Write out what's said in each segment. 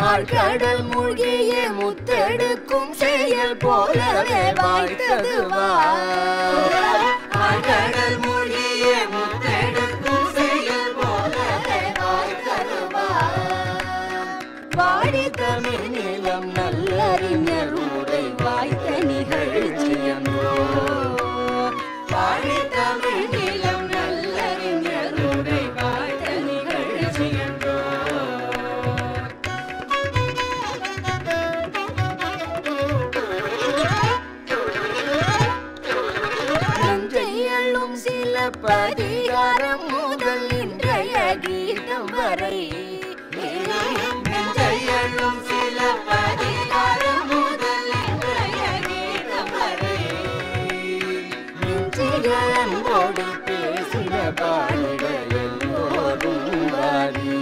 ஆழ்கடல் மூழ்கிய முத்தெடுக்கும் செயல் போலவே வாய்த்தது ஆழ்கடல் மூழ்கிய முத்தெடுக்கும் செயல் போலவே வாய்த்தது வாடி தமிழ் நிலம் நல்லறிஞர் உரை வாய்த்த நிகழ்ச்சியன்றோ வாடி தமிழ் நிலம் நல்லறிஞர் உரை வாய்த்த நிகழ்ச்சியன்றோ நஞ்சையள்ளும் சில பதிகாரம் முதல் இன்றைய கீதம் வரை நஞ்சையள்ளும் சில பதிகாரம் முதல் இன்றைய கீதம் வரை நெஞ்சிகளோடு பேசின பாடிட எல்லோரும் வாரி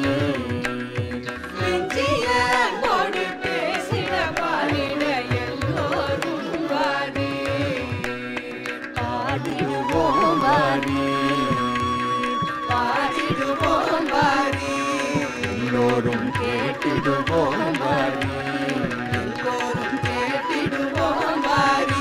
நெஞ்சிகளோடு பேசின பாடிட எல்லோரும் வாரி பாடிடுவோம் வாரி பாடிடுவோம் வாரி எல்லோரும் கேட்டிடுவோம் வாரி எல்லோரும் கேட்டிடுவோம் வாரி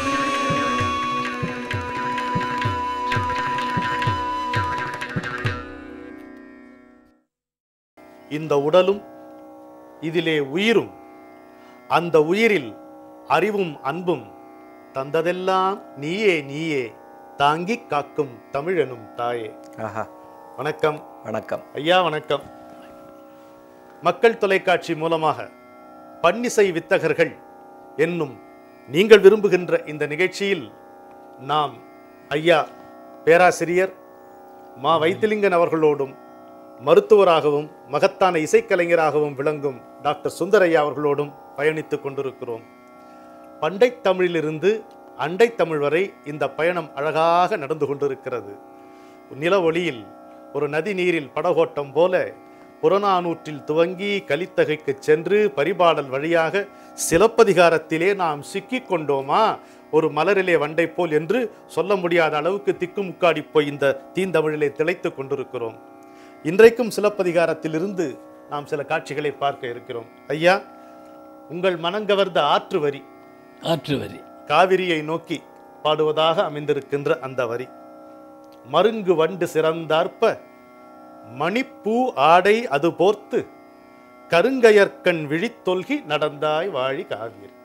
இந்த உடலும் இதிலே உயிரும் அந்த உயிரில் அறிவும் அன்பும் தந்ததெல்லாம் நீயே நீயே தாங்கிக் காக்கும் தமிழெனும் தாயே ஆஹா வணக்கம் வணக்கம் ஐயா வணக்கம் மக்கள் தொலைக்காட்சி மூலமாக பன்னிசை வித்தகர்கள் என்னும் நீங்கள் விரும்புகின்ற இந்த நிகழ்ச்சியில் நாம் ஐயா பேராசிரியர் மா வைத்திலிங்கன் அவர்களோடும் மருத்துவராகவும் மகத்தான இசைக்கலைஞராகவும் விளங்கும் டாக்டர் சுந்தரையா அவர்களோடும் பயணித்துக் கொண்டிருக்கிறோம் பண்டை தமிழிலிருந்து அண்டை தமிழ் வரை இந்த பயணம் அழகாக நடந்து கொண்டிருக்கிறது நில ஒளியில் ஒரு நதி நீரில் படகோட்டம் போல புறநானூற்றில் துவங்கி கலித்தகைக்கு சென்று பரிபாடல் வழியாக சிலப்பதிகாரத்திலே நாம் சிக்கிக் கொண்டோமா ஒரு மலரிலே வண்டை போல் என்று சொல்ல முடியாத அளவுக்கு திக்குமுக்காடி போய் இந்த தீந்தமிழிலே திளைத்துக் கொண்டிருக்கிறோம் இன்றைக்கும் சிலப்பதிகாரத்திலிருந்து நாம் சில காட்சிகளை பார்க்க இருக்கிறோம் ஐயா உங்கள் மனங்கவர்ந்த ஆற்று வரி ஆற்று வரி காவிரியை நோக்கி பாடுவதாக அமைந்திருக்கின்ற அந்த வரி மருங்கு வண்டு சிறந்தார்ப்ப மணிப்பூ ஆடை அது போர்த்து கருங்கயற்கண் விழித்தொல்கி நடந்தாய் வாழி காவிரி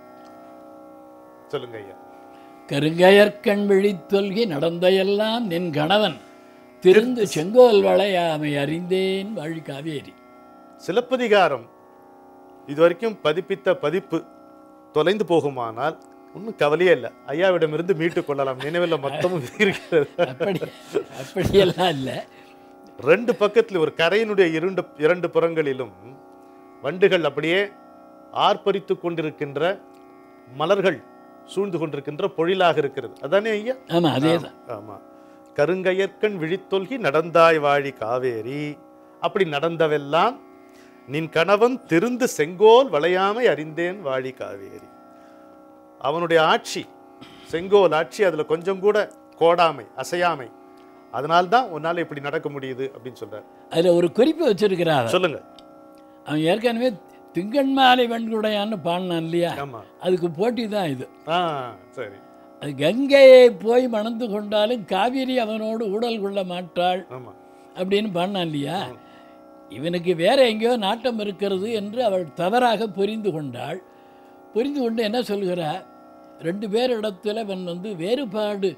சொல்லுங்க ஐயா கருங்கயற்கண் விழித்தொல்கி நடந்தையெல்லாம் நின் கணவன் திருந்து செங்கோல் வளையாமை அறிந்தேன் வாழி காவேரி சிலப்பதிகாரம் இதுவரைக்கும் பதிப்பித்த பதிப்பு தொலைந்து போகுமானால் ஒன்றும் கவலையே இல்லை ஐயாவிடமிருந்து மீட்டுக் கொள்ளலாம் நினைவில் மொத்தமும் இருக்கிறது அப்படி அப்படியெல்லாம் இல்லை ரெண்டு பக்கத்தில் ஒரு கரையினுடைய இரண்டு இரண்டு புறங்களிலும் வண்டுகள் அப்படியே ஆர்ப்பரித்து கொண்டிருக்கின்ற மலர்கள் சூழ்ந்து கொண்டிருக்கின்ற பொழிலாக இருக்கிறது அதானே ஐயா ஆமாம் அதே தான் ஆமா கருங்கயற்கண் விழித்தொல்கி நடந்தாய் வாழி காவேரி அப்படி நடந்தவெல்லாம் நின் கணவன் திருந்து செங்கோல் வளையாமை அறிந்தேன் வாழி காவேரி அவனுடைய ஆட்சி செங்கோல் ஆட்சி அதுல கொஞ்சம் கூட கோடாமை அசையாமை அதனால்தான் உன்னால இப்படி நடக்க முடியுது அப்படின்னு சொல்றார் அதில் ஒரு குறிப்பு வச்சிருக்கிறார் சொல்லுங்க அவன் ஏற்கனவே திங்கண்மாலை வெண்குடையான்னு பாடினான் இல்லையா ஆமா அதுக்கு போட்டி தான் இது ஆ சரி அது கங்கையை போய் மணந்து கொண்டாலும் காவிரி அவனோடு ஊடல் கொள்ள மாட்டாள் ஆமா அப்படின்னு பாடினான் இல்லையா இவனுக்கு வேற எங்கேயோ நாட்டம் இருக்கிறது என்று அவள் தவறாக புரிந்து கொண்டாள் புரிந்து கொண்டு என்ன சொல்கிறார் ரெண்டு பேர் இடத்துல அவன் வந்து வேறுபாடு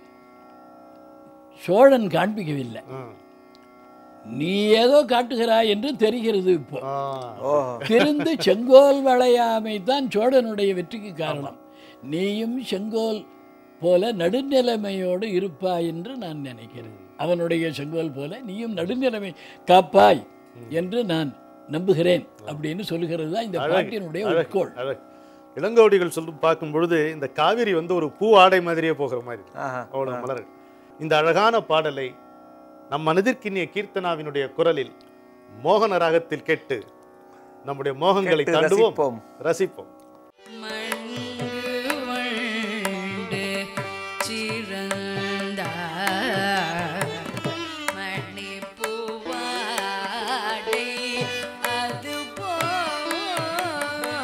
சோழன் காண்பிக்கவில்லை ஆ. நீ ஏதோ காட்டுகிறாய் என்று தெரிகிறது இப்போ ஆ. ஓஹோ திருந்து செங்கோல் வளையாமை தான் சோழனுடைய வெற்றிக்கு காரணம் நீயும் செங்கோல் போல நடுநிலைமையோடு இருப்பாய் என்று நான் நினைக்கிறேன் அவனுடைய செங்கோல் போல நீயும் நடுநிலைமை காப்பாய் என்று நான் நம்புகிறேன் அப்படின்னு சொல்லுகிறது தான் இந்த அழகு, பாட்டினுடைய அழகு, உட்கோள் அழகு. இளங்கோடிகள் சொல்லும் பார்க்கும் பொழுது இந்த காவிரி வந்து ஒரு பூ ஆடை மாதிரியே போகிற மாதிரி இருக்கு. ஆஹா அவ்வளவு மலர் இந்த அழகான பாடலை நம் மனதிற்கினிய கீர்த்தனாவினுடைய குரலில் மோகன ராகத்தில் கேட்டு நம்முடைய மோகங்களை கேட்டு தாண்டுவோம் ரசிப்போம். ரசிப்போம் மண்கு வண்டு சிறந்த மணிப்பூவாடை அது போர்த்து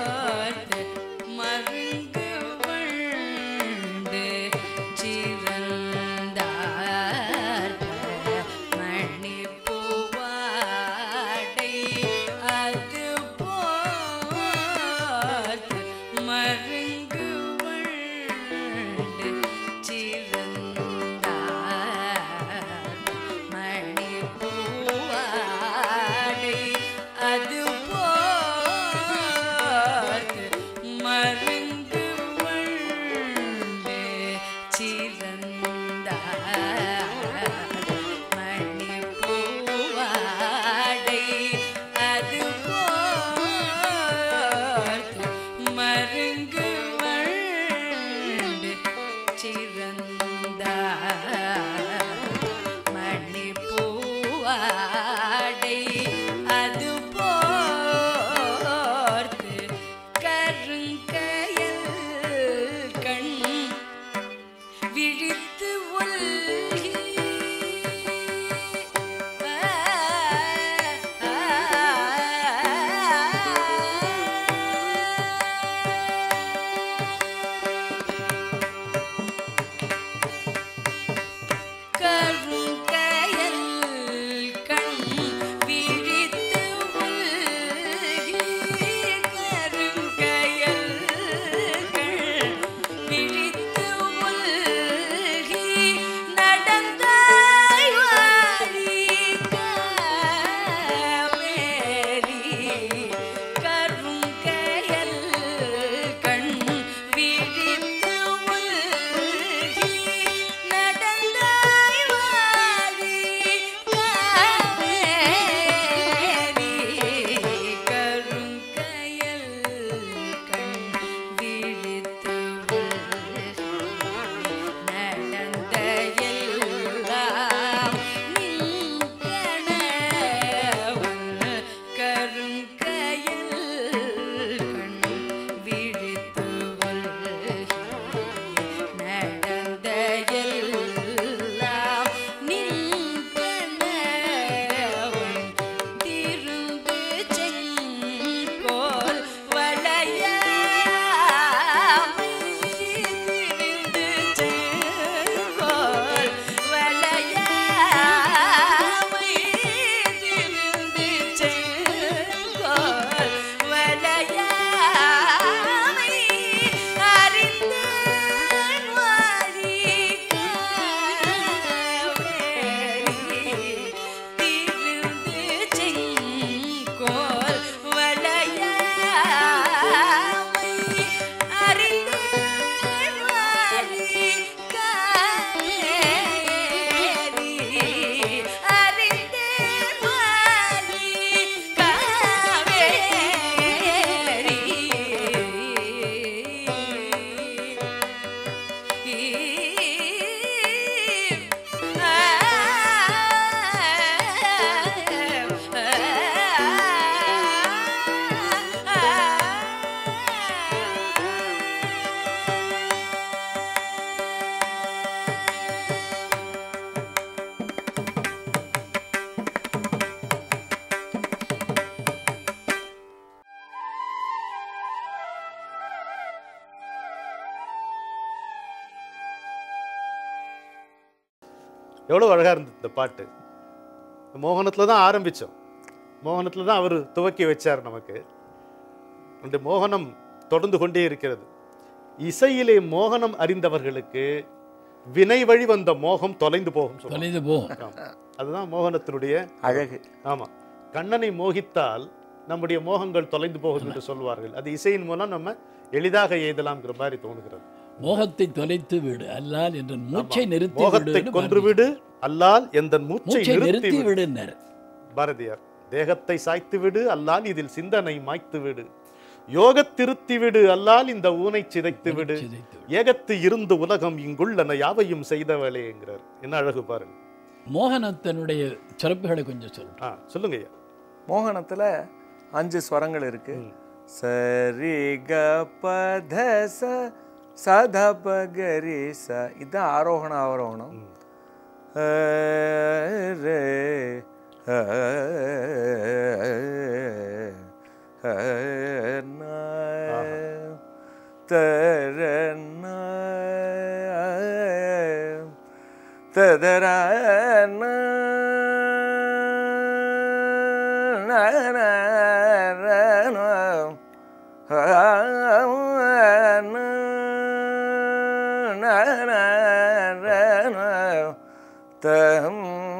எவ்வளோ அழகா இருந்தது இந்த பாட்டு மோகனத்துல தான் ஆரம்பிச்சோம் மோகனத்துல தான் அவர் துவக்கி வச்சார் நமக்கு அந்த மோகனம் தொடர்ந்து கொண்டே இருக்கிறது இசையிலே மோகனம் அறிந்தவர்களுக்கு வினை வழி வந்த மோகம் தொலைந்து போகும் சொல்லுவாங்க. தொலைந்து போகும் ஆமா. அதுதான் மோகனத்தினுடைய அழகு ஆமா கண்ணனை மோகித்தால் நம்முடைய மோகங்கள் தொலைந்து போகும் என்று சொல்வார்கள் அது இசையின் மூலம் நம்ம எளிதாக எய்தலாம்ங்கிற மாதிரி தோணுகிறது மோகத்தை தொலைத்து விடு அல்லால் என்ற மூச்சை நிறுத்தி மோகத்தை விடுன்னு கொன்று பாரதி. விடு அல்லால் எந்த மூச்சை மூச்சை நிறுத்தி நிறுத்தி விடு விடுன்னாரு பாரதியார் தேகத்தை சாய்த்து விடு அல்லால் இதில் சிந்தனை மாய்த்து விடு யோகத் திருத்தி விடு அல்லால் இந்த ஊனை சிதைத்து விடு சிதைத்து விடு. ஏகத்து இருந்து உலகம் இங்குள்ளன யாவையும் செய்தவளேங்கிறார் என்ன அழகு பாருங்க மோகனத்தினுடைய சிறப்புகளை கொஞ்சம் சொல்லு ஆ சொல்லுங்க ஐயா மோகனத்துல அஞ்சு ஸ்வரங்கள் இருக்கு ம். சரி க பத ச சத பகரி ச இதுதான் ஆரோகணம் அவரோகணம் ம். அ, ரே, அ, அ, ந, த, ர, ந, த, த, ர, ந, ந, ந, ர, ந, அ, ந, ந, ந, ர, ந, தம்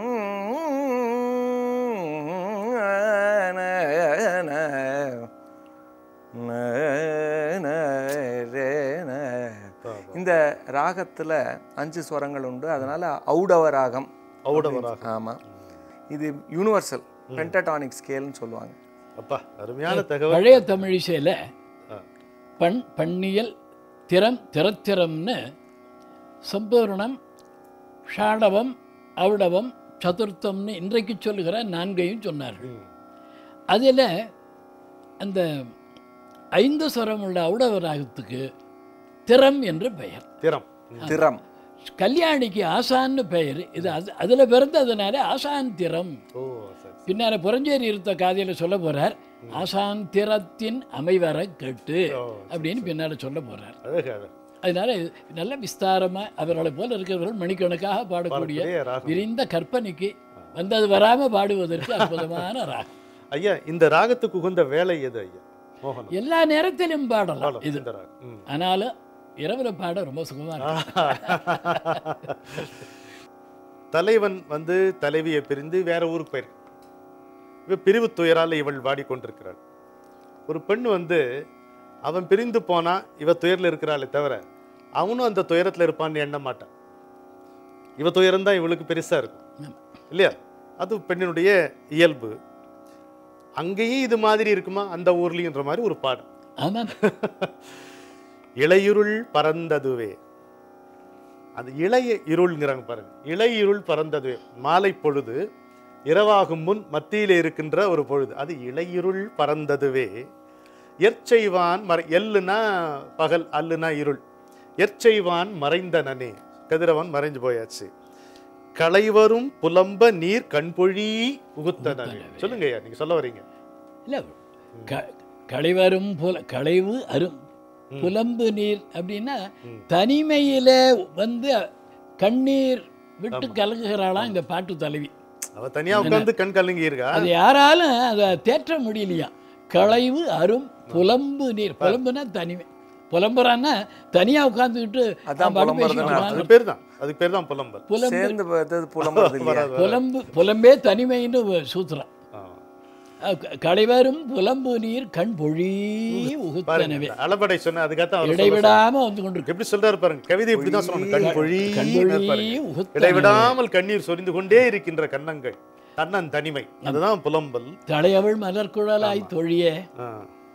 ந, ந, ந, ந, ரே, ந. இந்த ராகத்துல அஞ்சு ஸ்வரங்கள் உண்டு அதனால ஔடவ ராகம் ஔடவராக ஆமா இது யூனிவர்சல் பென்டடானிக் ஸ்கேல்னு சொல்லுவாங்க அப்பா அருமையான தகவல் பழைய தமிழிசையில் ஆ. பண் பண்ணியல் திறம் திறத்திறம்னு சம்பூர்ணம் ஷாடவம் ஔடவம் சதுர்த்தம்னு இன்றைக்கு சொல்லுகிற நான்கையும் சொன்னார்கள் ம். அதில் அந்த ஐந்து ஸ்வரம் உள்ள ஔடவ ராகத்துக்கு திறம் என்று பெயர் திறம் ம். திறம் கல்யாணிக்கு ஆசான்னு பெயர் இது அது அதில் பிறந்ததுனால ஆசான் திறம் ஓ சரி பின்னால புறஞ்சேரி இருத்த காதையில் சொல்ல போறார் ஆசான் திறத்தின் அமைவர கேட்டு ஓ, அப்படின்னு பின்னால சொல்ல போறார் அழகு அழகு அதனால இது நல்ல விஸ்தாரமா அவர்களை போல இருக்கிறவர்கள் மணிக்கணக்காக பாடக்கூடிய பாடக்கூடிய ராகம் விரிந்த கற்பனைக்கு வந்தது வராம பாடுவதற்கு அற்புதமான ராகம் ஐயா இந்த ராகத்துக்கு உகந்த வேலை எது ஐயா மோகனம் எல்லா நேரத்திலும் பாடலாம் பாடம், இது இந்த ராகம் ம். ஆனாலும் இரவுல பாட ரொம்ப சுகமா இருக்கும் தலைவன் வந்து தலைவியை பிரிந்து வேற ஊருக்கு போயிருக்கு இவ பிரிவு துயரால இவள் வாடிக்கொண்டிருக்கிறாள் ஒரு பெண் வந்து அவன் பிரிந்து போனா இவ துயரில் இருக்கிறாளே தவிர அவனும் அந்த துயரத்துல இருப்பான்னு எண்ண மாட்டான் இவ துயரம் தான் இவளுக்கு பெருசா இருக்கும் இல்லையா அது பெண்ணினுடைய இயல்பு அங்கேயும் இது மாதிரி இருக்குமா அந்த ஊர்லயும்ன்ற மாதிரி ஒரு பாடம் ஆமா இளையுருள் பறந்ததுவே அது இளைய இருள்ங்கிறாங்க பாருங்க இளையிருள் பறந்ததுவே மாலை பொழுது இரவாகும் முன் மத்தியிலே இருக்கின்ற ஒரு பொழுது அது இளையிருள் பறந்ததுவே எற்செய்வான் மறை எல்லுனா பகல் அல்லுனா இருள் எற்செய்வான் மறைந்தனனே கதிரவன் மறைஞ்சு போயாச்சு களைவரும் புலம்ப நீர் கண்பொழி உகுத்தனவே சொல்லுங்க ஐயா நீங்க சொல்ல வரீங்க இல்ல க- களைவரும் புல களைவு அரும் புலம்பு நீர் அப்படின்னா தனிமையில வந்து கண்ணீர் விட்டு கலங்குகிறாளாம் இந்த பாட்டு தலைவி அவ தனியா உட்கார்ந்து கண் கலங்கி இருக்கா அது யாராலும் அதை தேற்ற முடியலையா களைவு அரும் புலம்பு நீர் புலம்புனா தனிமை புலம்புறான்னா தனியா உட்கார்ந்துக்கிட்டு அதான் பாட்டு புலம்புறதுன்னு பேசிட்டு அர்த்தம். அது பேர் தான் அதுக்கு பேர் தான் புலம்பல் புலம்பு சேர்ந்து பார்த்தது புலம்புறது இல்லையா வராது, வராது. புலம்பு புலம்பே தனிமைன்னு சூத்திரம் ஆ. அஹ் க- களைவரும் புலம்பு நீர் கண் பொழி உகுத்தனவே பாருங்க இந்த அளபடை சொன்ன அதுக்காக அவர் சொல்ல இடைவிடாம வந்து கொண்டிருக்கு எப்படி சொல்றாரு பாருங்க கவிதை இப்படிதான் சொல்லணும் கண் பொழி கண்பொழி உகுத்தனவே இடைவிடாமல் கண்ணீர் சொரிந்து கொண்டே இருக்கின்ற கண்ணங்கள் கண்ணன் தனிமை அதுதான் புலம்பல் தலையவள் மலர்குழலாய் தொழிய ஆ.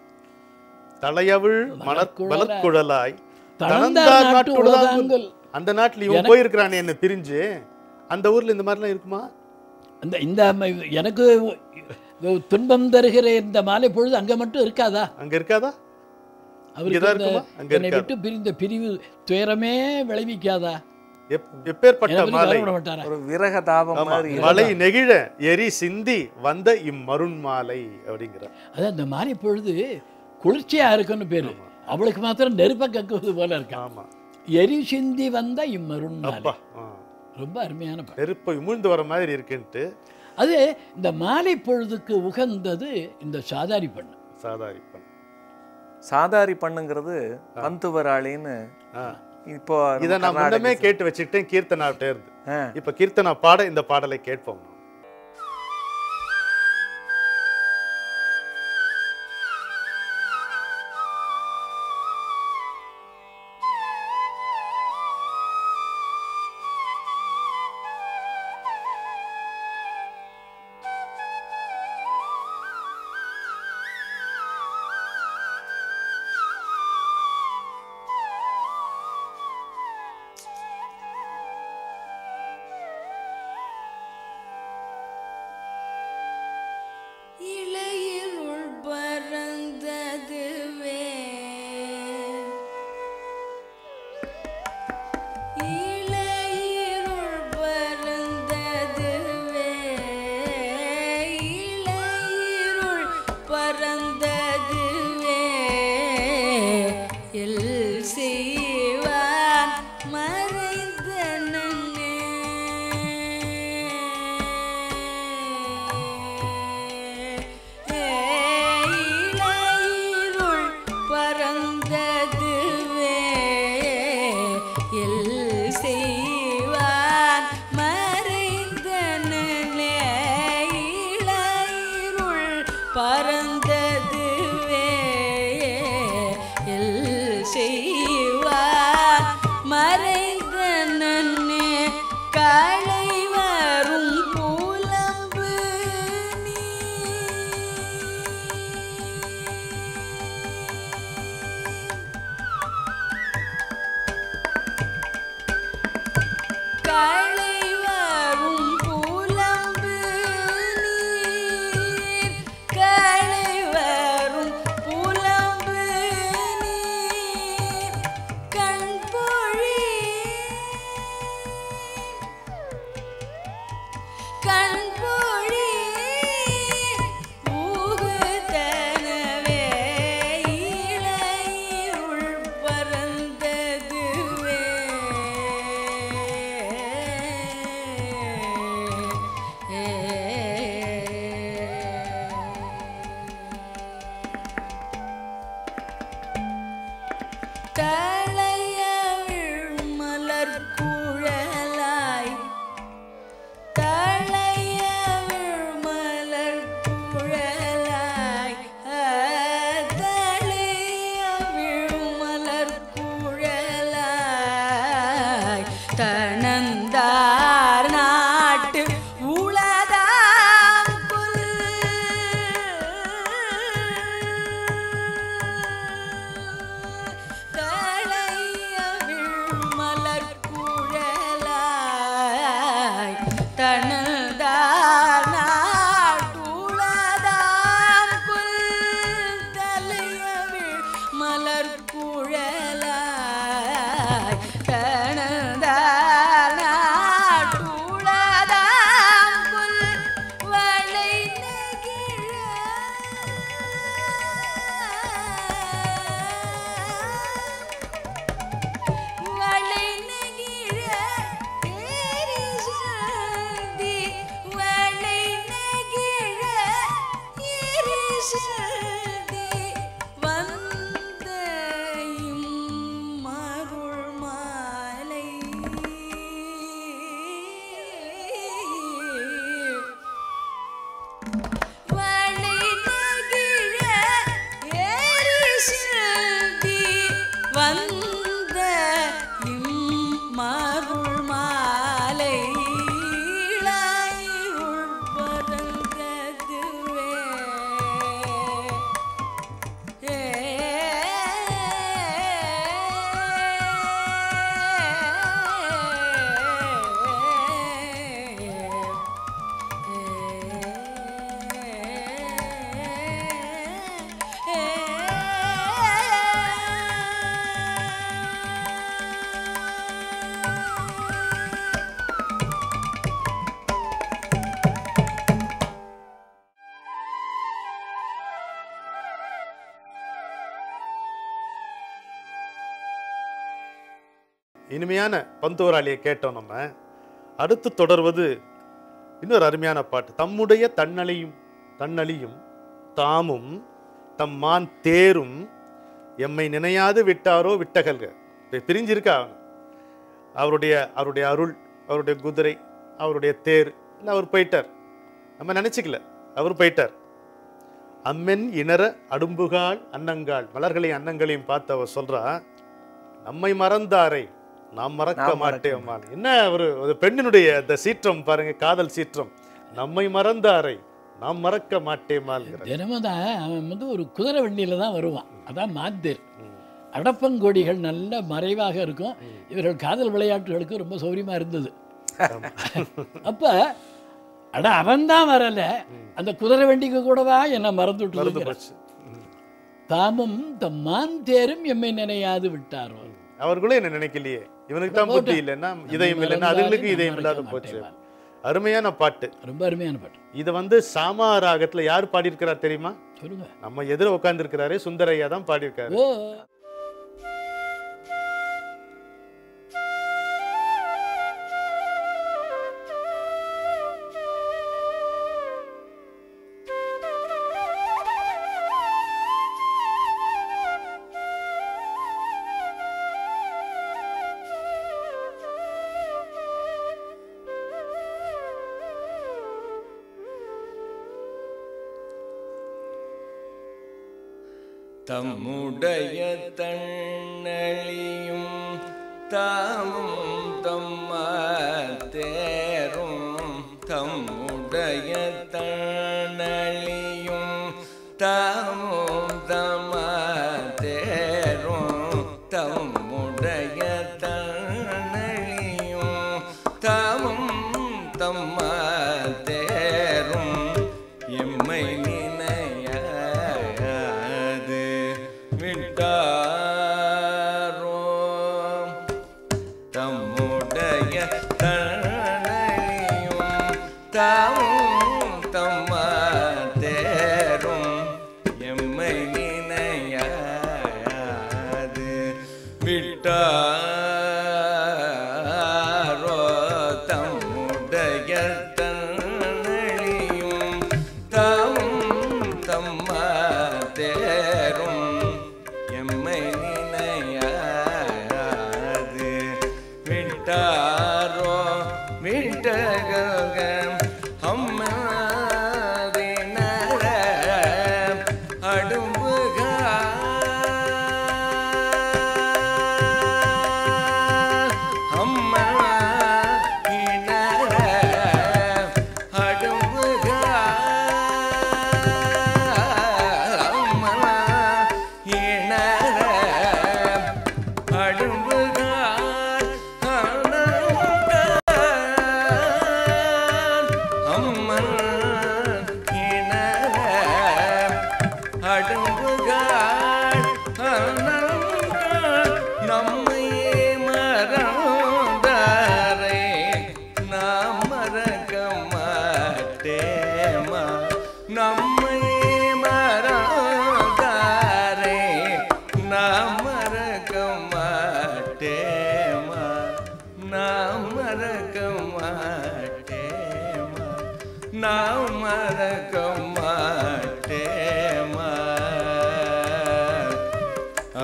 தலையவிழ் மலர் மலர்க்குழலாய். மலர்குழலாய் தளர்ந்தார் தளர்ந்தார் நாட்டு நாட்டு உலகாங்கல் அந்த நாட்டுல இவன் போயிருக்கிறானே என்ன பிரிஞ்சு அந்த ஊர்ல இந்த மாதிரிலாம் இருக்குமா அந்த இந்த ம- எனக்கு துன்பம் தருகிற இந்த மாலை பொழுது அங்க மட்டும் இருக்காதா அங்க இருக்காதா அவருக்கு இங்கதான் அந்த இருக்குமா? அங்க என்னை இருக்காது. விட்டு பிரிந்த பிரிவு துயரமே விளைவிக்காதா எப்- எப்பேற்பட்ட என்னை பத்தி மாலை கவலைப்பட மாட்டாரா ஒரு விரக தாபம் ஆமா, மாதிரி மலை நெகிழ எரி சிந்தி வந்த இம்மருண் மாலை அப்படிங்கிற அதான் இந்த மாலை பொழுது குளிர்ச்சியா இருக்குன்னு பேரு அவளுக்கு மாத்திரம் நெருப்ப கக்குவது போல இருக்கா ஆமா எரி சிந்தி வந்த இம்மருண் மாலை அப்பா ஆ. ரொம்ப அருமையான பாட்டு நெருப்பை உமிழ்ந்து வர மாதிரி இருக்குன்ட்டு அது இந்த மாலை பொழுதுக்கு உகந்தது இந்த சாதாரி பண்ணு சாதாரிப்பன் சாதாரி பண்ணுங்கிறது பந்துவராளின்னு ஆ இப்போ இதை நான் கர்நாடக முன்னமே கேட்டு வச்சுக்கிட்டேன் கீர்த்தனாவிட்டே இருந்து ஆ. இப்ப கீர்த்தனா பாட இந்த பாடலை கேட்போம் இளையிருள் பறந்ததுவே இளையிருள் பறந்ததுவே இளையிருள் பறந்ததுவே எல் செய்வான் மறைந்த இளையிருள் பறந்ததுவே எல் செய்வான் மறைந்தனே இளையிருள் பறந்ததுவே எல் செய்வான் மறைந்தனே களை வரும் புலம்பு களை வரும் புலம்பு நீர் களை வரும் புலம்பு நீர் கண்பொழி கண்பொழி ஊகுதனவே இளையுள் பறந்ததுவே தளையவிழ் மலர் குழலாய் தளையவிழ் மலர் குழலாய் தளையவிழ் மலர் குழலாய் தனந்தார் நாட்டு உளதாம் தளையவிழ் மலர் குழலாய் தனதார் நாட்டுளதாம் புல் தலையவிழ் மலர் குழலாய் தனதார் நாட்டுளதாம் புல் வளை நெகிழ வளை நெகிழ எரிசந்தி வளை நெகிழ எரிசந்தி வந்த இம்மருள் மாலை வளை நெகிழ எரிசந்தி வந்த இம்மருள் மாலை இளையுள் பறந்ததுவே இனிமையான பந்துவராளியை கேட்டோம் நம்ம அடுத்து தொடர்வது இன்னொரு அருமையான பாட்டு தம்முடைய தன்னழியும் தன்னழியும் தாமும் தம் மான் தேரும் எம்மை நினையாது விட்டாரோ விட்டகல்க இப்ப பிரிஞ்சிருக்கா அவருடைய அவருடைய அருள் அவருடைய குதிரை அவருடைய தேர் இல்லை அவர் போயிட்டார் நம்ம நினைச்சுக்கல அவர் போயிட்டார் அம்மென் இணர அடும்புகால் அன்னங்கால் மலர்களையும் அன்னங்களையும் பார்த்து அவர் சொல்றா நம்மை மறந்தாரை நாம் மறக்க நாம் மறக்க மாட்டேன் என்ன ஒரு ஒரு பெண்ணினுடைய அந்த சீற்றம் பாருங்க காதல் சீற்றம் நம்மை மறந்தாரை நாம் மறக்க மாட்டேமால்ங்கிற தினமும் தான் அவன் வந்து ஒரு குதிரை வண்டியில தான் வருவான் அதான் மாந்தேர் அடப்பங்கொடிகள் நல்ல மறைவாக இருக்கும் இவர்கள் காதல் விளையாட்டுகளுக்கு ரொம்ப சௌரியமா இருந்தது அப்ப அட அவன் தான் வரல அந்த குதிரை வண்டிக்கு கூடவா என்ன மறந்து மறந்து விட்டு போச்சு தாமும் தம் மான் தேரும் எம்மை நினையாது விட்டாரோ அவர்களும் என்ன நினைக்கலையே இவனுக்கு தான் புத்தி இல்லைன்னா இதயம் இல்லைன்னா அதுகளுக்கு இதயம் இல்லாத போச்சு அருமையான பாட்டு ரொம்ப அருமையான பாட்டு இதை வந்து சாமா ராகத்துல யார் பாடியிருக்கிறார் தெரியுமா சொல்லுங்க நம்ம எதிர உட்கார்ந்து சுந்தரையா தான் பாடியிருக்காரு ஓ தம்முடைய தன்னழியும் தாமும் தம்மத்தேரும் தம்முடைய தன்னழியும் தாமும் தம்மத்தேரும் தம்முடைய தன்னழியும் தாமும் தம்மத்தேரும் எம்மை நினையாது விட்டாரோ தம்முடைய தன்னையும் தாமும் தம்ம தேரும் எம்மை நினையாது விட்டாரோ தம்முடைய தன்னையும் தாமும் தம்ம தேரும் எம்மை நினையாது விட்டாரோ விட்டகம் அம்மாதினர அடும்புக அம்மா இனர அடும்புக அம்மா இனர அடும்புகார் அம்மன் இனர அடும்புகார் நம்மை மறந்தாரே நாம் மறக்க மாட்டேமா நம்மை மறந்தாரே நாம் மறக்க மாட்டேமா நாம் மறக்க மாட்டேமா நாம் மறக்க மாட்டேமா ஆ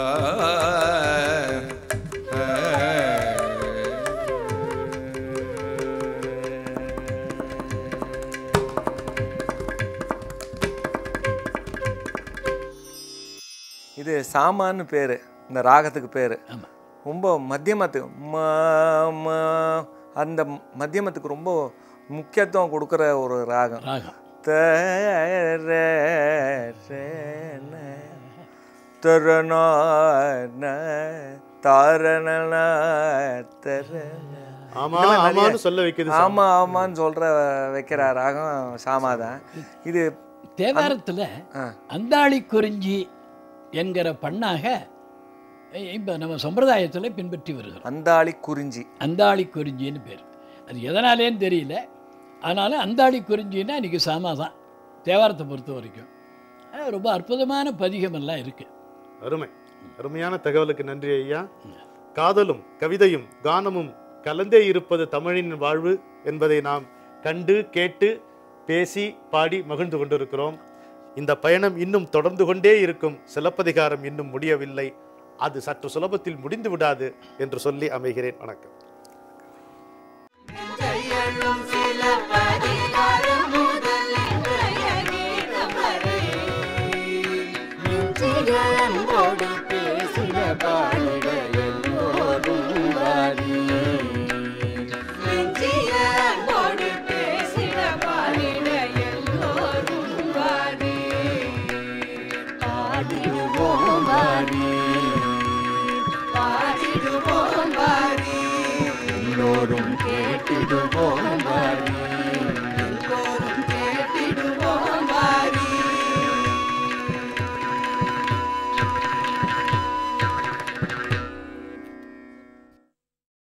இது சாமான்னு பேர் இந்த ராகத்துக்கு பேர் ஆமா. ரொம்ப மத்தியமத்துக்கு ம ம அந்த மத்தியமத்துக்கு ரொம்ப முக்கியத்துவம் கொடுக்குற ஒரு ராகம் ராகம் த ர ர ந தரண ந தாரண தர ஆமா இதெல்லாம் நிறைய- ஆமான்னு சொல்ல வைக்குது சாமி. ஆமா ஆமான்னு சொல்ற வைக்கிற ராகம் சாமாதான் இது தேவாரத்துல ஆ. அந்தாளி குறிஞ்சி என்கிற பண்ணாக இப்போ நம்ம சம்பிரதாயத்தில் பின்பற்றி வருகிறோம் அந்தாளி குறிஞ்சி அந்தாளி குறிஞ்சின்னு பேர் அது எதனாலேன்னு தெரியல ஆனாலும் அந்தாளி குறிஞ்சின்னா இன்னைக்கு சாமா தான் தேவாரத்தை பொறுத்த வரைக்கும் ஆனா, ரொம்ப அற்புதமான பதிகமெல்லாம் இருக்குது அருமை அருமையான தகவலுக்கு நன்றி ஐயா காதலும் கவிதையும் கானமும் கலந்தே இருப்பது தமிழின் வாழ்வு என்பதை நாம் கண்டு கேட்டு பேசி பாடி மகிழ்ந்து கொண்டிருக்கிறோம் இந்த பயணம் இன்னும் தொடர்ந்து கொண்டே இருக்கும் சிலப்பதிகாரம் இன்னும் முடியவில்லை அது சற்று சுலபத்தில் முடிந்து விடாது என்று சொல்லி அமைகிறேன் வணக்கம் கையெழும் சில பதிகாரம் முதல் இன்றைய கீதம் வரை நெஞ்சிலன்போடு பேசின பாடிட எல்லோரும் வாரி நெஞ்சிய அன்போடு பேசிட பாடிட எல்லோரும் வாரி பாடிடுவோம் வாரி பாடிடுவோம் வாரி எல்லோரும் கேட்டிடுவோம் வாரி